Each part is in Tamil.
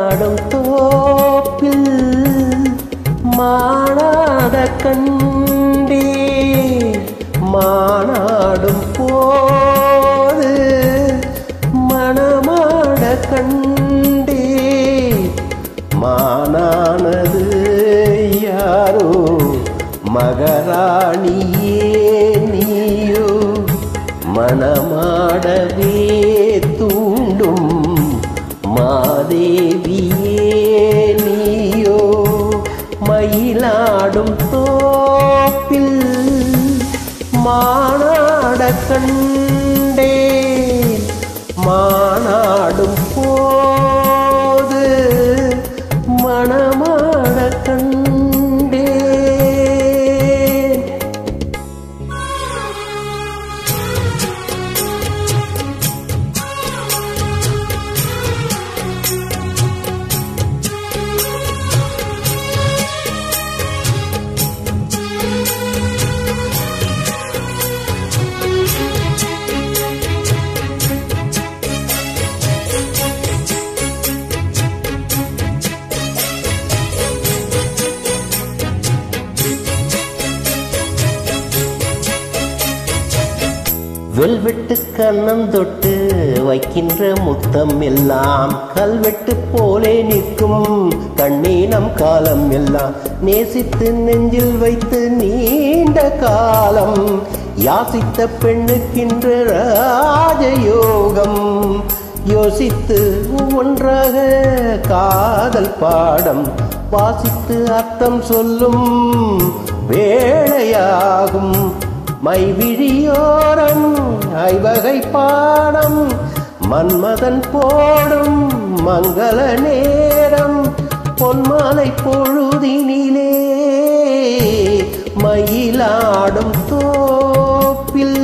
மயிலாடும் தோப்பில் மானாட கண்டே மானாடும் போது மணமாட கண்டே மானானது யாரோ மகராணியே நீயோ மணமாடவே தூண்டும் மாதேவியே நீயோ மயிலாடும் தோப்பில் மானாட கண்டே மானாடும் போது மணமாட கண்டே வெல்வெட்டு கண்ணம் தொட்டு வைக்கின்ற முத்தம் எல்லாம் கல்வெட்டு போலே நிற்கும் கண்ணீனம் காலம் எல்லாம் நேசித்து நெஞ்சில் வைத்து நீண்ட காலம் யாசித்த பெண்ணுக்கின்ற ராஜயோகம் யோசித்து ஒன்றாக காதல் பாடம் வாசித்து அர்த்தம் சொல்லும் வேளையாகும் மைவிழியோரம் ஐவகை பாடம் மன்மதன் போடும் மங்கள நேரம் பொன்மாலை பொழுதினிலே மயிலாடும் தோப்பில்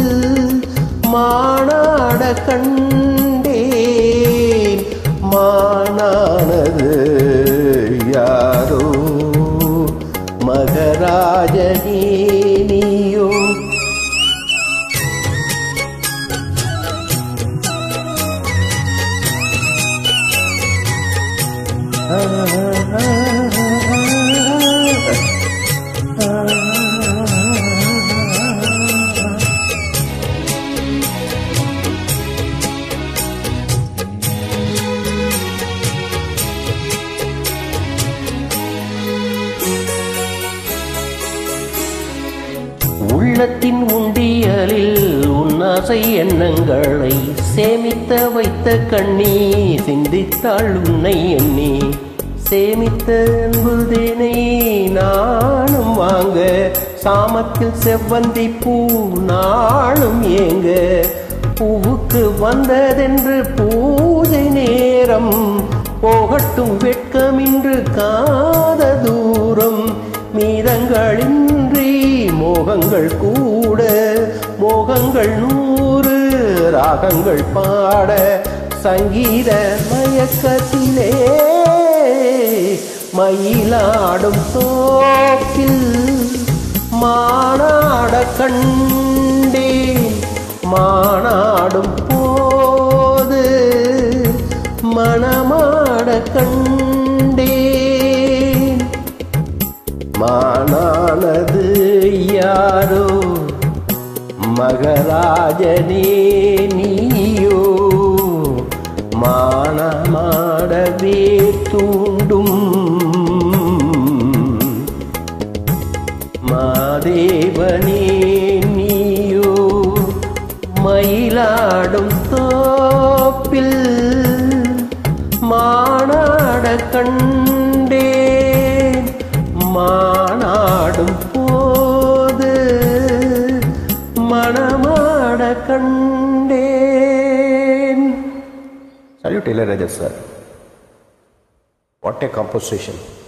மானாட கண்டேன் மானானது யாரோ மகராஜனே நீயோ உள்ளத்தின் உண்டியலில் உன்னாசை எண்ணங்களை சேமித்த வைத்த கண்ணி சிந்தித்தாள் உன்னை எண்ணி சேமித்த அன்புதேனை நானும் வாங்க சாமத்தில் செவ்வந்தி பூ நாளும் ஏங்க பூவுக்கு வந்ததென்று பூஜை நேரம் போகட்டும் வெட்கமின்று காத தூரம் மீதங்களின்றி மோகங்கள் கூட மோகங்கள் நூறு ராகங்கள் பாட சங்கீத மயக்கத்திலே மயிலாடும் தோப்பில் மானாட கண்டே மானாடும் போது மணமாட கண்டேன் மானானது யாரோ மகராஜனே நீயோ மானமாடவே தூண்டும் மாதேவனே நீயோ மயிலாடும் தோப்பில் மானாட கண்டேன் மானாடும் போது மணமாட கண்டேன் Salute Ilayaraja sir. What a composition.